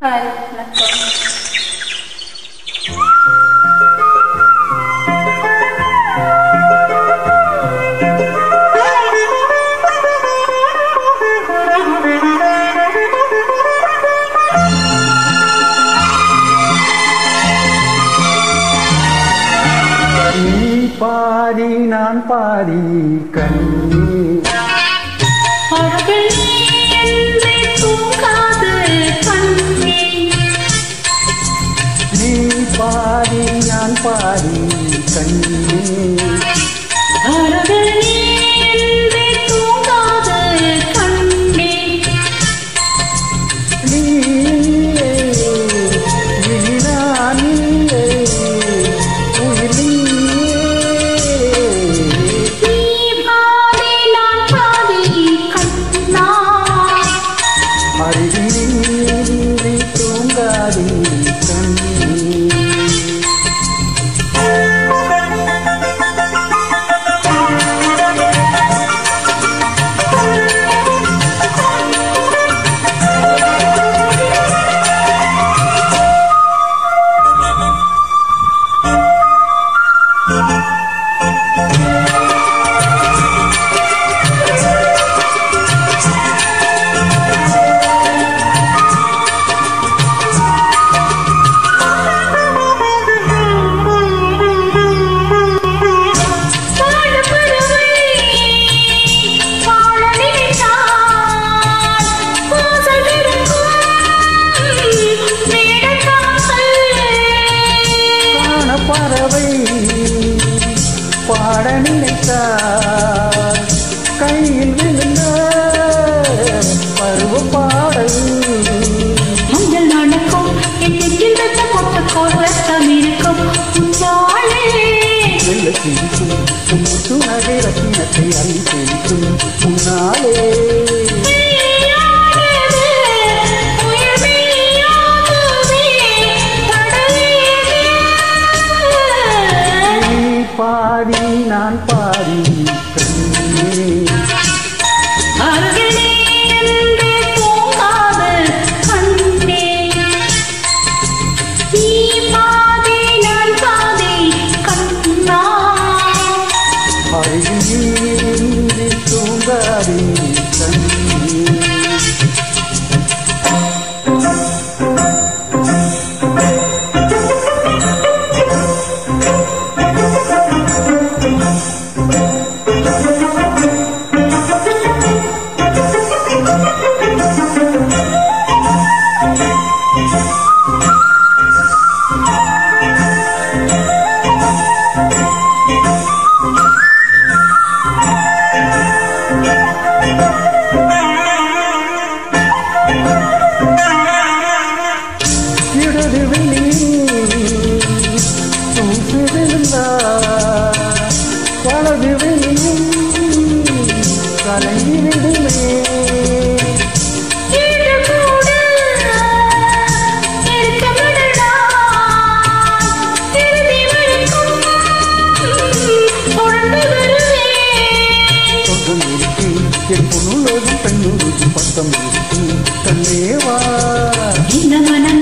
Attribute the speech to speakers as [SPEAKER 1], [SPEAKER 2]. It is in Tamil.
[SPEAKER 1] ஹாய் வணக்கம்
[SPEAKER 2] நீ பாதி நான் பாதி கண்ணி
[SPEAKER 1] அவர்கள் என்றே தூங்காது கண்ணே
[SPEAKER 2] நீ பாதி நான் பாதி கண்ணி
[SPEAKER 1] அவர்கள் என்றே தூங்காது கண்ணே
[SPEAKER 2] நீயே நீதான் நீயே உயிர் நீயே
[SPEAKER 1] நீ பாதி நான் பாதி கண்ணா
[SPEAKER 2] அருகின்றி தூங்காதி கண்ணி
[SPEAKER 1] பாடுபடுவை பாட நினைத்தால் வாசல் திறக்கும் மேடக்காசல்
[SPEAKER 2] காண பறவை பாட நினைத்தார் கையில் விழுந்த பருவ பாடல்
[SPEAKER 1] மஞ்சள் நடக்கும் என் நெஞ்சில் ரத்த கொட்டக்கோர் ரத்தம் இருக்கும் உன்னாலே
[SPEAKER 2] வெள்ள சிரிக்கும் முத்து நகை ரத்தினத்தை அள்ளி செழிக்கும் முன்னாலே
[SPEAKER 1] நீயானது உயிர் நீயாகவே தடையேது.
[SPEAKER 2] நீ பாதி நான் பாதி கண்ணே
[SPEAKER 1] அருகிலே என்றே தூங்காத கண்ணே. நீ பாதி நான் பாதி கண்ணா
[SPEAKER 2] அருகின்றி தூங்காதி கண்ணே இடது வெளியில் தூசு விழுந்தார் வலது வெளியில் கலங்கி விடுமே
[SPEAKER 1] இது கூட இருக்கமிடடா. இறுதி வரைக்கும் தொடர்ந்து வருவேன்.
[SPEAKER 2] சொர்க்கம் இருக்கு என் பொண்ணுள்ளது பெண்ணுள்ளது பக்கம் இருக்கு கண்ணேவா
[SPEAKER 1] இந்த மனம்